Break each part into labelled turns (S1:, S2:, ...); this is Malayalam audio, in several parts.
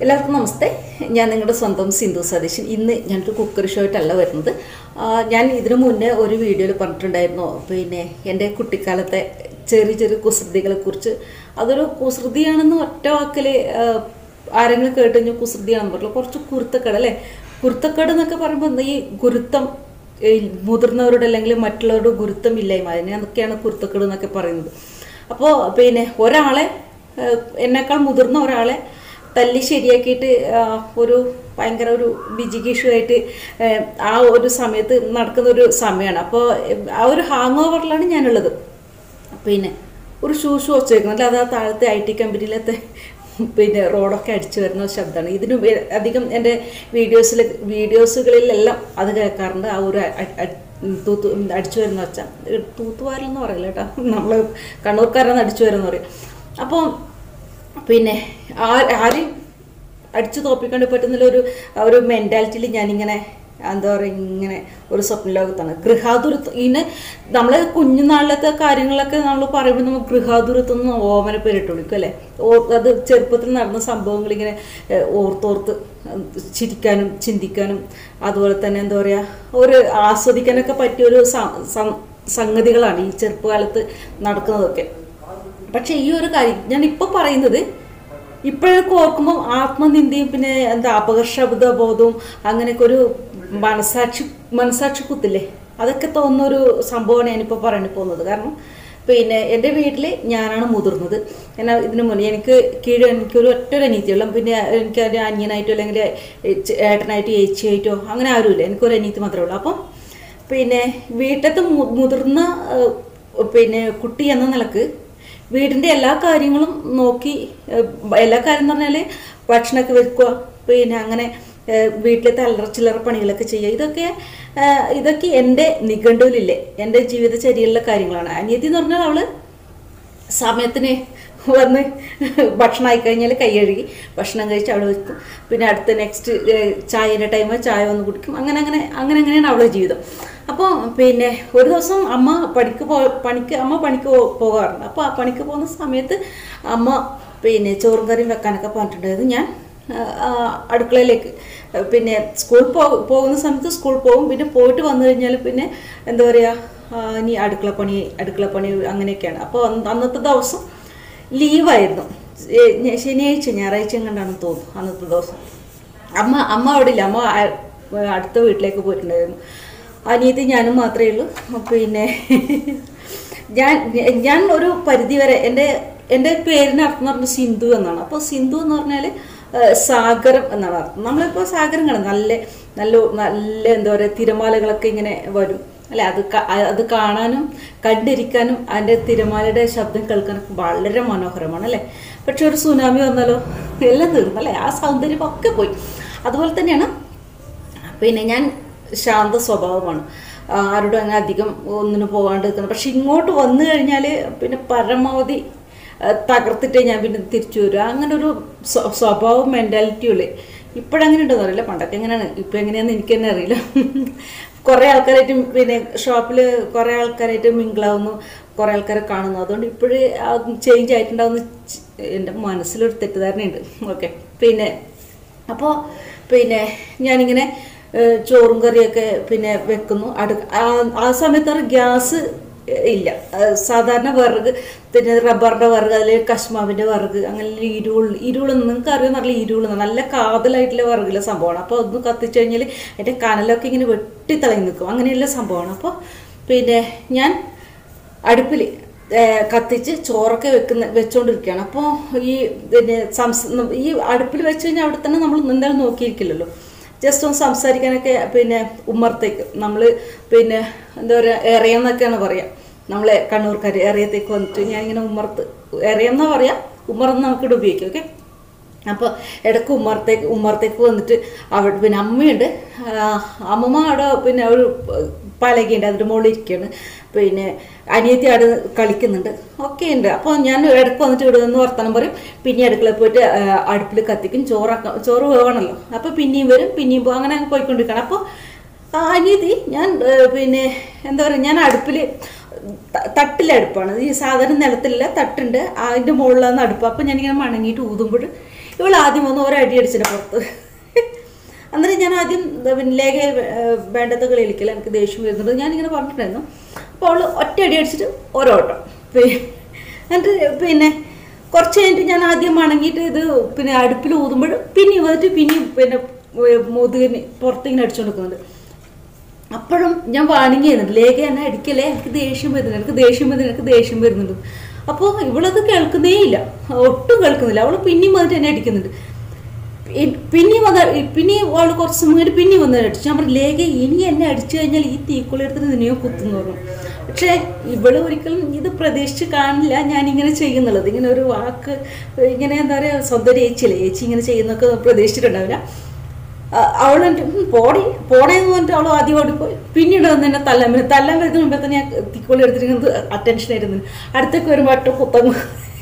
S1: എല്ലാവർക്കും നമസ്തേ ഞാൻ നിങ്ങളുടെ സ്വന്തം സിന്ധു സതീശൻ ഇന്ന് ഞാനൊരു കുക്കറി ഷോ ആയിട്ടല്ല വരുന്നത് ആ, ഞാൻ ഇതിനു മുന്നേ ഒരു വീഡിയോയിൽ പറഞ്ഞിട്ടുണ്ടായിരുന്നു പിന്നെ എൻ്റെ കുട്ടിക്കാലത്തെ ചെറിയ ചെറിയ കുസൃതികളെ കുറിച്ച് അതൊരു കുസൃതിയാണെന്ന് ഒറ്റ വാക്കിൽ ആരെങ്കിലും കേട്ട് കഴിഞ്ഞാൽ കുസൃതിയാണെന്ന് പറഞ്ഞില്ല കുറച്ച് കുരുത്തക്കേട് അല്ലേ കുരുത്തക്കേട് എന്നൊക്കെ പറയുമ്പോൾ ഈ ഗുരുത്വം ഈ മുതിർന്നവരോട് അല്ലെങ്കിൽ മറ്റുള്ളവരുടെ ഗുരുത്വം ഇല്ലായ്മ അതിനൊക്കെയാണ് കുരുത്തക്കേട് എന്നൊക്കെ പറയുന്നത് അപ്പോൾ പിന്നെ ഒരാളെ ഏഹ്, എന്നെക്കാൾ മുതിർന്ന ഒരാളെ തല്ലി ശരിയാക്കിയിട്ട് ആ, ഒരു ഭയങ്കര ഒരു ഡിജിഗേഷുമായിട്ട് ആ ഒരു സമയത്ത് നടക്കുന്ന ഒരു സമയമാണ് അപ്പോൾ ആ ഒരു ഹാങ് ഓവറിലാണ് ഞാനുള്ളത് പിന്നെ ഒരു ഷൂ ഷൂ വെച്ചേക്കുന്നത് അത് ആ താഴത്തെ ഐ ടി കമ്പനിയിലത്തെ പിന്നെ റോഡൊക്കെ അടിച്ചു വരുന്ന ഒരു ശബ്ദമാണ് ഇതിന് വേ- അധികം എൻ്റെ വീഡിയോസിൽ വീഡിയോസുകളിലെല്ലാം അത് കേൾക്കാറുണ്ട് ആ ഒരു അ- അ- തൂത്തു അടിച്ചു വരുന്ന വെച്ചാൽ തൂത്തുവാരെന്ന് പറയില്ല കേട്ടോ നമ്മൾ കണ്ണൂർക്കാരെന്ന് അടിച്ചു വരുന്ന പറയും അപ്പോൾ പിന്നെ ആ- ആരെയും അടിച്ചു തോപ്പിക്കൊണ്ട് പറ്റുന്ന ഒരു ആ ഒരു മെൻറ്റാലിറ്റിയിൽ ഞാനിങ്ങനെ എന്താ പറയുക ഇങ്ങനെ ഒരു സ്വപ്ന ലോകത്താണ് ഗൃഹാതുരത്വം ഇതിന് നമ്മൾ കുഞ്ഞുനാളിലത്തെ കാര്യങ്ങളൊക്കെ നമ്മൾ പറയുമ്പോൾ നമ്മൾ ഗൃഹാതുരത്വം എന്ന് ഓമന പേരിട്ട് വിളിക്കും അല്ലേ ഓ- അത് ചെറുപ്പത്തിൽ നടന്ന സംഭവങ്ങൾ ഇങ്ങനെ ഏഹ്, ഓർത്തോർത്ത് ചിരിക്കാനും ചിന്തിക്കാനും അതുപോലെ തന്നെ എന്താ പറയുക ഒരു ആസ്വദിക്കാനൊക്കെ പറ്റിയ ഒരു സ- സം- സംഗതികളാണ് ഈ ചെറുപ്പകാലത്ത് നടക്കുന്നതൊക്കെ പക്ഷെ ഈ ഒരു കാര്യം ഞാൻ ഇപ്പൊ പറയുന്നത് ഇപ്പോഴൊക്കെ ഓർക്കുമ്പോൾ ആത്മനിന്ദയും പിന്നെ എന്താ അപകർഷബോധ ബോധവും അങ്ങനെയൊക്കെ ഒരു മനസാക്ഷി മനസാക്ഷി കുത്തില്ലേ അതൊക്കെ തോന്നുന്ന ഒരു സംഭവമാണ് ഞാനിപ്പോൾ പറയാൻ പോകുന്നത് കാരണം പിന്നെ എൻ്റെ വീട്ടിൽ ഞാനാണ് മുതിർന്നത് എന്നാൽ ഇതിനു മുന്നേ എനിക്ക് കീഴ് എനിക്കൊരു ഒറ്റ ഒരു അനീതിയുള്ള പിന്നെ എനിക്ക് ഒരു അനിയനായിട്ടോ അല്ലെങ്കിൽ ചേ- ഏട്ടനായിട്ടോ ഏച്ചിയായിട്ടോ അങ്ങനെ ആരുമില്ല എനിക്കൊരു അനീതി മാത്രമേ ഉള്ളൂ അപ്പം പിന്നെ വീട്ടിലത്തെ മു- മുതിർന്ന ഏഹ്, പിന്നെ കുട്ടി എന്ന നിലക്ക് വീടിൻ്റെ എല്ലാ കാര്യങ്ങളും നോക്കി ഏഹ്, എല്ലാ കാര്യം എന്ന് പറഞ്ഞാൽ ഭക്ഷണമൊക്കെ വെക്കുക പിന്നെ അങ്ങനെ ഏഹ്, വീട്ടിലത്തെ അല്ലറ ചില്ലറ പണികളൊക്കെ ചെയ്യുക ഇതൊക്കെ ഏഹ്, ഇതൊക്കെ എൻ്റെ നിഘണ്ടുവിലില്ലേ എൻ്റെ ജീവിതചര്യയിലുള്ള കാര്യങ്ങളാണ് അനിയത്തി എന്ന് പറഞ്ഞാൽ അവള് സമയത്തിന് വന്ന് ഭക്ഷണം ആയിക്കഴിഞ്ഞാൽ കൈ കഴുകി ഭക്ഷണം കഴിച്ച് അവിടെ വെക്കും പിന്നെ അടുത്ത നെക്സ്റ്റ് ചായയുടെ ടൈം ചായ വന്ന് കുടിക്കും അങ്ങനെ അങ്ങനെ അങ്ങനെ അങ്ങനെയാണ് അവളുടെ ജീവിതം അപ്പോൾ പിന്നെ ഒരു ദിവസം അമ്മ പണിക്ക് പോ പണിക്ക് അമ്മ പണിക്ക് പോ- പോകാറുണ്ട് അപ്പോൾ ആ പണിക്ക് പോകുന്ന സമയത്ത് അമ്മ പിന്നെ ചോറും കറിയും വെക്കാനൊക്കെ പറഞ്ഞിട്ടുണ്ടായിരുന്നു ഞാൻ ആ, ആ, അടുക്കളയിലേക്ക് പിന്നെ സ്കൂൾ പോ പോകുന്ന സമയത്ത് സ്കൂൾ പോകും പിന്നെ പോയിട്ട് വന്നു കഴിഞ്ഞാൽ പിന്നെ എന്താ പറയുക ഇനി അടുക്കള പണി അടുക്കള പണി അങ്ങനെയൊക്കെയാണ് അപ്പോൾ അന്നത്തെ ദിവസം ലീവായിരുന്നു ഏ, ഞ- ശനിയാഴ്ച ഞായറാഴ്ച കണ്ടാണെന്ന് തോന്നുന്നു അന്നത്തെ ദിവസം അമ്മ അമ്മ അവിടെ ഇല്ല അമ്മ ആ- അടുത്ത വീട്ടിലേക്ക് പോയിട്ടുണ്ടായിരുന്നു അനിയത്തി ഞാനും മാത്രമേ ഉള്ളൂ പിന്നെ ഞാൻ ഞാൻ ഒരു പരിധി വരെ എൻ്റെ എൻ്റെ പേരിന് അർത്ഥം എന്ന് പറഞ്ഞാൽ സിന്ധു എന്നാണ് അപ്പോൾ സിന്ധു എന്ന് പറഞ്ഞാൽ സാഗരം എന്നാണ് അർത്ഥം നമ്മളിപ്പോൾ സാഗരം കാണും നല്ല നല്ല നല്ല എന്താ പറയുക തിരമാലകളൊക്കെ ഇങ്ങനെ വരും അല്ലെ അത് ക- അത് കാണാനും കണ്ടിരിക്കാനും അതിൻ്റെ തിരമാലയുടെ ശബ്ദം കേൾക്കാനൊക്കെ വളരെ മനോഹരമാണ് അല്ലേ പക്ഷെ ഒരു സുനാമി വന്നാലോ എല്ലാം തീർന്നു അല്ലേ ആ സൗന്ദര്യം ഒക്കെ പോയി അതുപോലെ തന്നെയാണ് പിന്നെ ഞാൻ ശാന്ത സ്വഭാവമാണ് ആ, ആരോടും അങ്ങനെ അധികം ഒന്നിനും പോകാണ്ട് നിൽക്കുന്നത് പക്ഷെ ഇങ്ങോട്ട് വന്നു കഴിഞ്ഞാൽ പിന്നെ പരമാവധി ആ, തകർത്തിട്ടേ ഞാൻ പിന്നെ തിരിച്ചു വരും അങ്ങനെ ഒരു സ്വ- സ്വഭാവം മെൻറ്റാലിറ്റി ഉള്ളു ഇപ്പോഴങ്ങനെ ഉണ്ടെന്ന് അറിയില്ല പണ്ടൊക്കെ എങ്ങനെയാണ് ഇപ്പം എങ്ങനെയാണെന്ന് എനിക്ക് തന്നെ അറിയില്ല കുറേ ആൾക്കാരായിട്ട് പിന്നെ ഷോപ്പിൽ കുറേ ആൾക്കാരായിട്ട് മിങ്കിളാവുന്നു കുറേ ആൾക്കാരെ കാണുന്നു അതുകൊണ്ട് ഇപ്പോഴേ ചേഞ്ച് ആയിട്ടുണ്ടാവുന്ന ചി- എൻ്റെ മനസ്സിലൊരു തെറ്റിദ്ധാരണയുണ്ട് ഓക്കെ പിന്നെ അപ്പോൾ പിന്നെ ഞാനിങ്ങനെ ഏഹ്, ചോറും കറിയൊക്കെ പിന്നെ വെക്കുന്നു അടു ആ- ആ സമയത്ത് ഗ്യാസ് ഇല്ല ഏഹ്, സാധാരണ വിറക് പിന്നെ റബ്ബറിൻ്റെ വിറക് അതിൽ കശ്മാവിൻ്റെ വിറക് അങ്ങനെ ഇരുൾ ഇരുളെന്ന് നിങ്ങൾക്ക് അറിയാൻ നല്ല ഇരുളെന്ന് നല്ല കാതലായിട്ടുള്ള വിറകിലെ സംഭവമാണ് അപ്പോൾ ഒന്ന് കത്തിച്ചു കഴിഞ്ഞാൽ എൻ്റെ കനലൊക്കെ ഇങ്ങനെ വെട്ടിത്തിളങ്ങി നിൽക്കും അങ്ങനെയുള്ള സംഭവമാണ് അപ്പോൾ പിന്നെ ഞാൻ അടുപ്പിൽ കത്തിച്ച് ചോറൊക്കെ വെക്കുന്ന വെച്ചുകൊണ്ടിരിക്കുകയാണ് അപ്പോൾ ഈ പിന്നെ സംസ് ഈ അടുപ്പിൽ വെച്ച് കഴിഞ്ഞാൽ അവിടെ തന്നെ നമ്മൾ എന്തായാലും നോക്കിയിരിക്കില്ലല്ലോ ജസ്റ്റ് ഒന്ന് സംസാരിക്കാനൊക്കെ പിന്നെ ഉമ്മറത്തേക്ക് നമ്മൾ പിന്നെ എന്താ പറയുക എറിയെന്നൊക്കെയാണ് പറയുക നമ്മളെ കണ്ണൂർക്കാർ എറിയത്തേക്ക് വന്നിട്ട് ഞാനിങ്ങനെ ഉമ്മറത്ത് എറിയെന്നാ പറയാം ഉമ്മറന്ന് നമുക്കിവിടെ ഉപയോഗിക്കാം ഓക്കെ അപ്പോൾ ഇടയ്ക്ക് ഉമ്മറത്തേക്ക് ഉമ്മറത്തേക്ക് വന്നിട്ട് അവിടെ പിന്നെ അമ്മയുണ്ട് ആ, അമ്മമ്മ അവിടെ പിന്നെ ഒരു പലകയുണ്ട് അതിൻ്റെ മുകളിൽ ഇരിക്കുകയാണ് പിന്നെ അനിയത്തി അവിടെ കളിക്കുന്നുണ്ട് ഒക്കെ ഉണ്ട് അപ്പോൾ ഞാൻ ഇടയ്ക്ക് വന്നിട്ട് ഇവിടെ നിന്ന് വർത്തമാനം പറയും പിന്നെ അടുക്കളയിൽ പോയിട്ട് ആ, അടുപ്പിൽ കത്തിക്കും ചോറാക്കാം ചോറ് വേവണമല്ലോ അപ്പോൾ പിന്നെയും വരും പിന്നെയും പോകും അങ്ങനെ പോയിക്കൊണ്ടിരിക്കണം അപ്പോൾ ആ അനിയത്തി ഞാൻ ഏ, പിന്നെ എന്താ പറയുക ഞാൻ അടുപ്പിൽ തട്ടിലെ അടുപ്പാണ് ഈ സാധാരണ നിലത്തില്ല തട്ടുണ്ട് അതിൻ്റെ മുകളിലാണ് അടുപ്പ് അപ്പം ഞാനിങ്ങനെ മണങ്ങിയിട്ട് ഊതുമ്പോൾ ഇവൾ ആദ്യം വന്ന് ഒരടി അടിച്ചിട്ട് പുറത്ത് അന്നേരം ഞാൻ ആദ്യം പിന്നെ ലേഖ വേണ്ടത് കളിക്കല എനിക്ക് ദേഷ്യം വരുന്നുണ്ട് ഞാനിങ്ങനെ പറഞ്ഞിട്ടുണ്ടായിരുന്നു അപ്പോൾ അവൾ ഒറ്റ അടി അടിച്ചിട്ട് ഓരോട്ടം പിന്നെ എന്നിട്ട് പിന്നെ കുറച്ച് കഴിഞ്ഞിട്ട് ഞാൻ ആദ്യം മണങ്ങിയിട്ട് ഇത് പിന്നെ അടുപ്പിൽ ഊതുമ്പോൾ പിന്നെ വന്നിട്ട് പിന്നെയും പിന്നെ മുതുകിന് പുറത്തിങ്ങനെ അടിച്ചു കൊടുക്കുന്നുണ്ട് അപ്പോഴും ഞാൻ വാണിംഗ് ചെയ്യുന്നുണ്ട് ലേഖ എന്നെ അടിക്കലേ എനിക്ക് ദേഷ്യം വരുന്നുണ്ട് എനിക്ക് ദേഷ്യം വരുന്നുണ്ട് എനിക്ക് ദേഷ്യം വരുന്നുണ്ട് അപ്പോൾ ഇവളത് കേൾക്കുന്നേ ഇല്ല ഒട്ടും കേൾക്കുന്നില്ല അവൾ പിന്നെയും വന്നിട്ട് എന്നെ അടിക്കുന്നുണ്ട് ഇ- പിന്നെയും വന്ന് പിന്നെയും അവൾ കുറച്ച് സമയം കഴിഞ്ഞിട്ട് പിന്നെയും വന്ന് അടിച്ചു ഞാൻ പറഞ്ഞു ലേഖ ഇനി എന്നെ അടിച്ചു കഴിഞ്ഞാൽ ഈ തീക്കുളി എടുത്തിട്ട് നിന്നെയോ കുത്തുന്നു പറഞ്ഞു പക്ഷേ ഇവള് ഒരിക്കലും ഇത് പ്രതീക്ഷിച്ച് കാണില്ല ഞാൻ ഇങ്ങനെ ചെയ്യുന്നുള്ളത് ഇങ്ങനെ ഒരു വാക്ക് ഇങ്ങനെ എന്താ പറയുക സ്വന്തം ചേച്ചിയല്ലേ ചേച്ചി ഇങ്ങനെ ചെയ്യുന്നൊക്കെ പ്രതീക്ഷിച്ചിട്ടുണ്ടാവില്ല അവൾ പോടി പോടേന്ന് പറഞ്ഞിട്ട് അവൾ ആദ്യം ഓടിപ്പോയി പിന്നീട് വന്ന് എന്നെ തല്ലാൻ വരും തല്ലാൻ വരുന്ന മുമ്പേ തന്നെ ഞാൻ തിക്കോളി എടുത്തിരിക്കുന്നത് അറ്റൻഷൻ ആയിരുന്നു അടുത്തേക്ക് വരുമ്പോൾ ഒറ്റ കുത്തങ്ങ്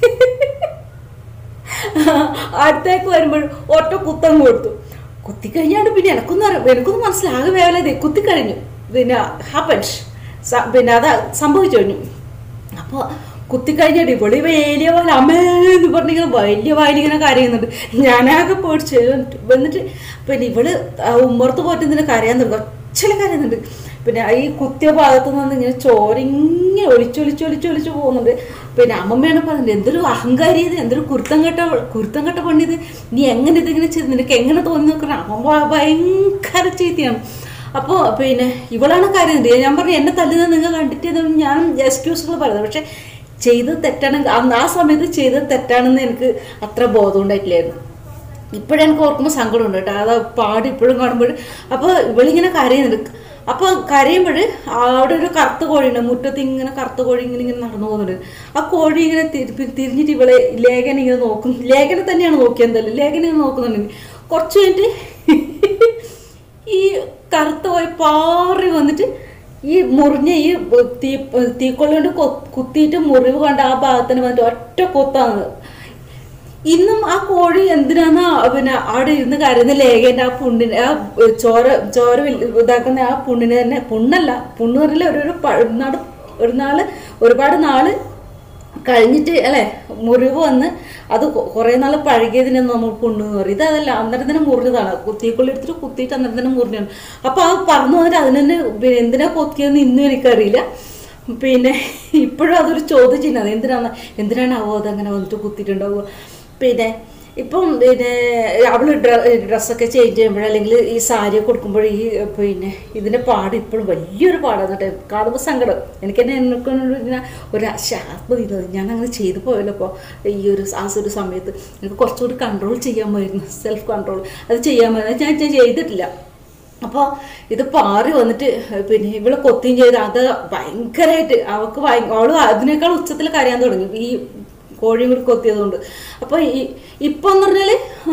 S1: അടുത്തേക്ക് വരുമ്പോൾ ഒറ്റ കുത്തങ്ങ് കൊടുത്തു കുത്തിക്കഴിഞ്ഞാണ്ട് പിന്നെ എനിക്കൊന്നും അറിയാം എനിക്കൊന്നും മനസ്സിലാകെ വേവലതേ കുത്തിക്കഴിഞ്ഞു പിന്നെ ഹാപ്പൻസ് പിന്നെ അത് സംഭവിച്ചു കഴിഞ്ഞു അപ്പോൾ കുത്തിക്കഴിഞ്ഞിട്ട് ഇവള് വലിയ പോലെ അമ്മേന്ന് പറഞ്ഞിങ്ങനെ വലിയ വായിലിങ്ങനെ കരയുന്നുണ്ട് ഞാനാകെ പേടിച്ച് വന്നിട്ട് പിന്നെ ഇവള് ആ ഉമ്മർത്ത് പോയിട്ട് ഇതിനെ കരയാൻ തുടങ്ങി ഒച്ചല കരയുന്നുണ്ട് പിന്നെ ഈ കുത്തിയ ഭാഗത്ത് നിന്ന് ഇങ്ങനെ ചോരിങ്ങനെ ഒലിച്ചൊലിച്ചൊലിച്ചൊലിച്ച് പോകുന്നുണ്ട് പിന്നെ അമ്മമ്മയാണ് പറഞ്ഞത് എന്തൊരു അഹങ്കാരി ഇത് എന്തൊരു കുരുത്തം കെട്ട കുരുത്തം കെട്ട പണിത് നീ എങ്ങനെ ഇതിങ്ങനെ ചെയ്ത് നിനക്ക് എങ്ങനെ തോന്നി നോക്കണം അമ്മ ഭയങ്കര ചീത്തയാണ് അപ്പോൾ പിന്നെ ഇവളാണ് കാര്യം ഞാൻ പറഞ്ഞു എന്നെ തല്ലുന്നത് നിങ്ങൾ കണ്ടിട്ട് ഇത് ഞാൻ എക്സ്ക്യൂസുകൾ പറയുന്നത് പക്ഷെ ചെയ്തത് തെറ്റാണെങ്കിൽ അന്ന് ആ സമയത്ത് ചെയ്തത് തെറ്റാണെന്ന് എനിക്ക് അത്ര ബോധം ഉണ്ടായിട്ടില്ലായിരുന്നു ഇപ്പോഴെനിക്ക് ഓർക്കുമ്പോൾ സങ്കടമുണ്ട് കേട്ടോ അത് പാട് ഇപ്പോഴും കാണുമ്പോൾ അപ്പോൾ ഇവളിങ്ങനെ കരയുന്നുണ്ട് അപ്പോൾ കരയുമ്പോൾ അവിടെ ഒരു കറുത്ത കോഴിയുണ്ട് മുറ്റത്ത് ഇങ്ങനെ കറുത്ത കോഴി ഇങ്ങനെ ഇങ്ങനെ നടന്നു പോകുന്നുണ്ട് ആ കോഴി ഇങ്ങനെ തിരി തിരിഞ്ഞിട്ട് ഇവളെ ലേഖന ഇങ്ങനെ നോക്കും ലേഖന തന്നെയാണ് നോക്കിയെന്തല്ലോ ലേഖന ഇങ്ങനെ നോക്കുന്നുണ്ട് കുറച്ച് കഴിഞ്ഞിട്ട് ഈ കറുത്ത കോഴി പാറി വന്നിട്ട് ഈ മുറിഞ്ഞ ഈ തീ തീക്കൊള്ളി കൊണ്ട് കൊ- കുത്തിയിട്ട് മുറിവ് കണ്ട ആ ഭാഗത്തിന് വന്നിട്ട് ഒറ്റ കൊത്താണ് ഇന്നും ആ കോഴി എന്തിനാന്ന് ആ പിന്നെ അവിടെ ഇരുന്ന് കരയുന്ന ലേഖന്റെ ആ പുണ്ണിന് ആ ചോര ചോര വിൽ- ഇതാക്കുന്ന ആ പുണ്ണിന് തന്നെ പുണ്ണല്ല പുണ്ണ് പറഞ്ഞില്ല ഒരു ഒരു പ- നാട് ഒരു നാള് ഒരുപാട് നാള് കഴിഞ്ഞിട്ട് അല്ലെ മുറിവ് വന്ന് അത് കൊ- കുറേ നാൾ പഴകിയതിനെ നമ്മൾ പുണ്ണ് എന്ന് പറയും ഇതല്ല അന്നേരം തന്നെ മുറിഞ്ഞതാണ് കുത്തിക്കൊള്ളി എടുത്തിട്ട് കുത്തിയിട്ട് അന്നേരം തന്നെ മുറിഞ്ഞാണ് അപ്പൊ ആ പറഞ്ഞു വന്നിട്ട് അതിന് തന്നെ പിന്നെ എന്തിനാ കൊത്തിയതെന്ന് ഇന്നും എനിക്കറിയില്ല പിന്നെ ഇപ്പോഴും അതൊരു ചോദ്യം ചെയ്യുന്നത് എന്തിനാണ് എന്തിനാണാവോ അതങ്ങനെ വന്നിട്ട് കുത്തിയിട്ടുണ്ടാവുക പിന്നെ ഇപ്പം പിന്നെ അവള് ഡ്രസ്സൊക്കെ ചേഞ്ച് ചെയ്യുമ്പോൾ അല്ലെങ്കിൽ ഈ സാരി കൊടുക്കുമ്പോൾ ഈ പിന്നെ ഇതിന്റെ പാട് ഇപ്പോഴും വലിയൊരു പാടാണ് കേട്ടോ കാണുമ്പോൾ സങ്കടം എനിക്ക് തന്നെ എനിക്ക് ഇങ്ങനെ ഒരു ശാസ്ത്രം ഇത് ഞാൻ അങ്ങനെ ചെയ്തു പോയല്ലോ അപ്പോൾ ഈ ഒരു ആ ഒരു സമയത്ത് എനിക്ക് കുറച്ചുകൂടി കൺട്രോൾ ചെയ്യാമായിരുന്നു സെൽഫ് കൺട്രോൾ അത് ചെയ്യാമായിരുന്നു ഞാൻ ഞാൻ ചെയ്തിട്ടില്ല അപ്പോൾ ഇത് പാറി വന്നിട്ട് പിന്നെ ഇവളെ കൊത്തിയും ചെയ്ത് അത് ഭയങ്കരമായിട്ട് അവൾക്ക് ഭയ അവള് അതിനേക്കാൾ ഉച്ചത്തിൽ കരയാൻ തുടങ്ങി ഈ കോഴിയും കൂടി കൊത്തിയതുകൊണ്ട് അപ്പോൾ ഈ ഇപ്പം എന്ന് പറഞ്ഞാൽ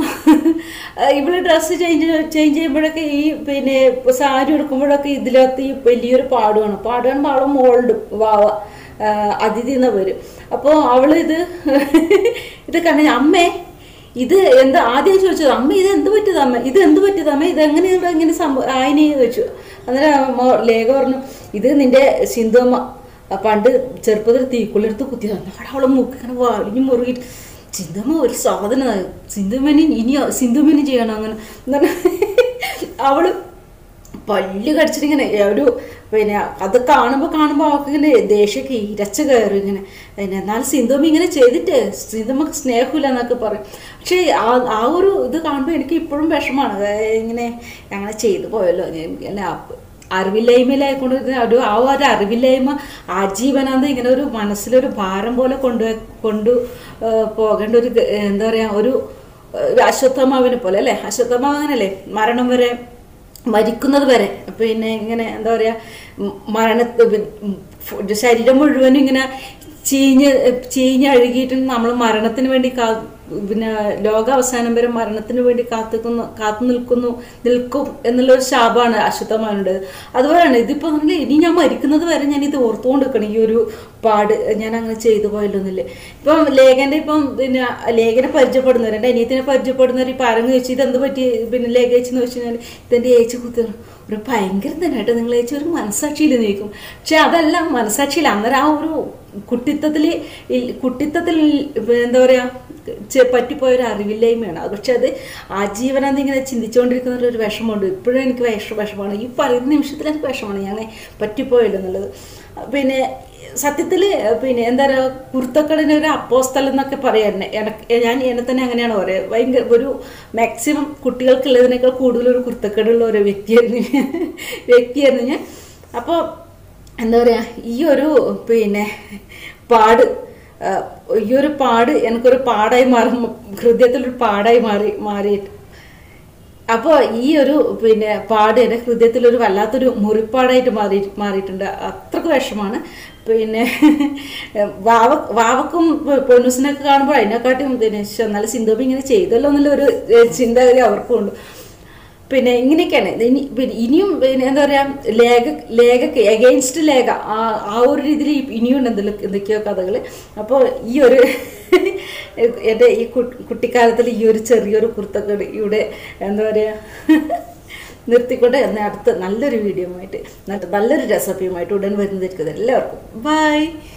S1: ഇവള് ഡ്രസ്സ് ചേഞ്ച് ചേഞ്ച് ചെയ്യുമ്പോഴൊക്കെ ഈ പിന്നെ സാരി എടുക്കുമ്പോഴൊക്കെ ഇതിനകത്ത് ഈ വലിയൊരു പാടുവാണ് പാടുവാണ് അവളെ മോൾഡ് വാവ ആ, അതിഥി എന്ന പേര് അപ്പോൾ അവള് ഇത് ഇത് കണ്ട അമ്മേ ഇത് എന്താ ആദ്യം ചോദിച്ചത് അമ്മ ഇത് എന്ത് പറ്റിയത് അമ്മ ഇത് എന്ത് പറ്റിയത് അമ്മ ഇത് എങ്ങനെ ഇവിടെ ഇങ്ങനെ സംഭവം ആയിനെ ചോദിച്ചു അന്നേരം അമ്മ ലേഖ പറഞ്ഞു ഇത് നിന്റെ സിന്ധു അമ്മ പണ്ട് ചെറുപ്പത്തിൽ തീക്കുള്ളിടത്ത് കുത്തിയതാണ് അവിടെ അവളെ മൂക്ക് ഇങ്ങനെ വലിഞ്ഞു മുറുകിട്ട് സിന്ധുമ്മ ഒരു സാധനം സിന്ധുമ്മനി ഇനി സിന്ധുമ്മനി ചെയ്യണം അങ്ങനെ എന്താണ് അവള് പല്ല് കടിച്ചിട്ട് ഇങ്ങനെ ഒരു പിന്നെ അത് കാണുമ്പോൾ കാണുമ്പോൾ അവൾക്ക് ഇങ്ങനെ ദേഷ്യമൊക്കെ ഇരച്ച് കയറും ഇങ്ങനെ പിന്നെ എന്നാൽ സിന്ധുമ്മ ഇങ്ങനെ ചെയ്തിട്ട് സിന്ധുമ്മക്ക് സ്നേഹമില്ല എന്നൊക്കെ പറയും പക്ഷേ ആ ആ ഒരു ഇത് കാണുമ്പോൾ എനിക്ക് ഇപ്പോഴും വിഷമാണ് അതായത് ഇങ്ങനെ അങ്ങനെ ചെയ്തു പോയല്ലോ ഞാൻ അല്ല അറിവില്ലായ്മയിലായിക്കൊണ്ട് ഒരു ആ ഒരു അറിവില്ലായ്മ ആജീവനാന്ത ഇങ്ങനെ ഒരു മനസ്സിലൊരു ഭാരം പോലെ കൊണ്ടു കൊണ്ടു ആ, പോകേണ്ട ഒരു ഗ- എന്താ പറയുക ഒരു ഒരു അശ്വത്ഥമാവിനെ പോലെ അല്ലേ അശ്വത്ഥമാവനല്ലേ മരണം വരെ മരിക്കുന്നത് വരെ പിന്നെ ഇങ്ങനെ എന്താ പറയുക മരണ ശരീരം മുഴുവനും ഇങ്ങനെ ചീഞ്ഞ് ചീഞ്ഞഴുകിയിട്ട് നമ്മൾ മരണത്തിന് വേണ്ടി കാ പിന്നെ ലോകാവസാനം വരെ മരണത്തിന് വേണ്ടി കാത്തുക്കുന്നു കാത്തു നിൽക്കുന്നു നിൽക്കും എന്നുള്ളൊരു ശാപമാണ് അശുദ്ധമാനുണ്ട് അതുപോലെയാണ് ഇതിപ്പോൾ പറഞ്ഞാൽ ഇനി ഞാൻ മരിക്കുന്നത് വരെ ഞാൻ ഇത് ഓർത്തുകൊണ്ട് നിൽക്കണം ഈ ഒരു പാട് ഞാൻ അങ്ങനെ ചെയ്തു പോയല്ലോ എന്നില്ലേ ഇപ്പം ലേഖന്റെ ഇപ്പം പിന്നെ ലേഖനെ പരിചയപ്പെടുന്നവർ എൻ്റെ അനിയത്തിനെ പരിചയപ്പെടുന്നവർ ഇപ്പം ആരെങ്കിലും ചോദിച്ചു ഇതെന്ത് പറ്റി പിന്നെ ലേഖ ചേച്ചെന്ന് വെച്ച് കഴിഞ്ഞാൽ ഇതെൻ്റെ ഏച്ചി കുത്തി ഒരു ഭയങ്കരം തന്നെ കേട്ടോ നിങ്ങൾ ചേച്ചി ഒരു മനസാക്ഷിയിൽ നിൽക്കും പക്ഷെ അതല്ല മനസാക്ഷിയിൽ അന്നേരം ആ ഒരു കുട്ടിത്തത്തിൽ കുട്ടിത്തത്തിൽ എന്താ പറയുക പറ്റിപ്പോയ ഒരു അറിവില്ലായ്മയാണ് അത് പക്ഷെ അത് ആജീവനാന്തി ഇങ്ങനെ ചിന്തിച്ചുകൊണ്ടിരിക്കുന്ന ഒരു വിഷമമുണ്ട് ഇപ്പോഴും എനിക്ക് വിഷ വിഷമമാണ് ഈ പറയുന്ന നിമിഷത്തിൽ എനിക്ക് വിഷമമാണ് ഞാൻ പറ്റിപ്പോയല്ലോ എന്നുള്ളത് പിന്നെ സത്യത്തിൽ പിന്നെ എന്താ പറയുക കുർത്തക്കടിന് ഒരു അപ്പോസ്തലം എന്നൊക്കെ പറയാൻ എനക്ക് ഞാൻ എന്നെ തന്നെ അങ്ങനെയാണ് പറയുക ഭയങ്കര ഒരു മാക്സിമം കുട്ടികൾക്കുള്ളതിനേക്കാൾ കൂടുതൽ ഒരു കുർത്തക്കടുള്ള ഒരു വ്യക്തിയായിരുന്നു വ്യക്തിയായിരുന്നു ഞാൻ അപ്പോൾ എന്താ പറയുക ഈ ഒരു പിന്നെ പാട് ആ, ഈ ഒരു പാട് എനിക്കൊരു പാടായി മാറി ഹൃദയത്തിലൊരു പാടായി മാറി മാറിയിട്ട് അപ്പോൾ ഈ ഒരു പിന്നെ പാട് എൻ്റെ ഹൃദയത്തിൽ ഒരു വല്ലാത്തൊരു മുറിപ്പാടായിട്ട് മാറി മാറിയിട്ടുണ്ട് അത്രക്ക് വിഷമാണ് പിന്നെ വാവ വാവക്കും പൊന്നൂസിനൊക്കെ കാണുമ്പോൾ അതിനെക്കാട്ടും പിന്നെ ശ്ശെ, നല്ല സിന്ധോബി ഇങ്ങനെ ചെയ്തല്ലോ എന്നുള്ള ഒരു ഏഹ്, ചിന്താഗതി അവർക്കും ഉണ്ട് പിന്നെ ഇങ്ങനെയൊക്കെയാണ് ഇനി പിന്നെ ഇനിയും പിന്നെ എന്താ പറയാ ലേഖ ലേഖക്ക് എഗെയിൻസ്റ്റ് ലേഖ ആ ആ ഒരു രീതിയിൽ ഇനിയും ഉണ്ട് എന്തെല്ലാം എന്തൊക്കെയോ കഥകൾ അപ്പോൾ ഈ ഒരു എൻ്റെ ഈ കു- കുട്ടിക്കാലത്തിൽ ഈ ഒരു ചെറിയൊരു കുർത്തക്കേട് ഇവിടെ എന്താ പറയുക നിർത്തിക്കൊണ്ട് എന്നെ അടുത്ത നല്ലൊരു വീഡിയോ ആയിട്ട് നല്ലൊരു റെസിപ്പിയുമായിട്ട് ഉടൻ വരുന്നതായിരിക്കും എല്ലാവർക്കും ബൈ